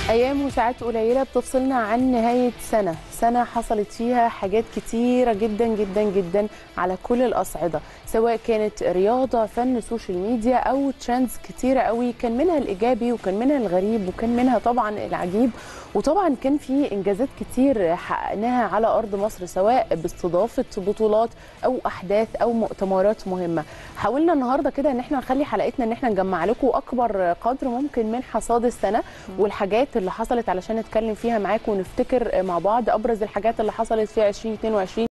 ايام وساعات قليله بتفصلنا عن نهايه سنه سنه حصلت فيها حاجات كتيره جدا جدا جدا على كل الاصعده سواء كانت رياضه فن سوشيال ميديا او ترندز كتيره قوي كان منها الايجابي وكان منها الغريب وكان منها طبعا العجيب وطبعا كان في انجازات كتير حققناها على ارض مصر سواء باستضافه بطولات او احداث او مؤتمرات مهمه حاولنا النهارده كده ان احنا نخلي حلقتنا ان احنا نجمع لكم اكبر قدر ممكن من حصاد السنه والحاجات اللي حصلت علشان نتكلم فيها معاكم ونفتكر مع بعض ابرز الحاجات اللي حصلت في 2022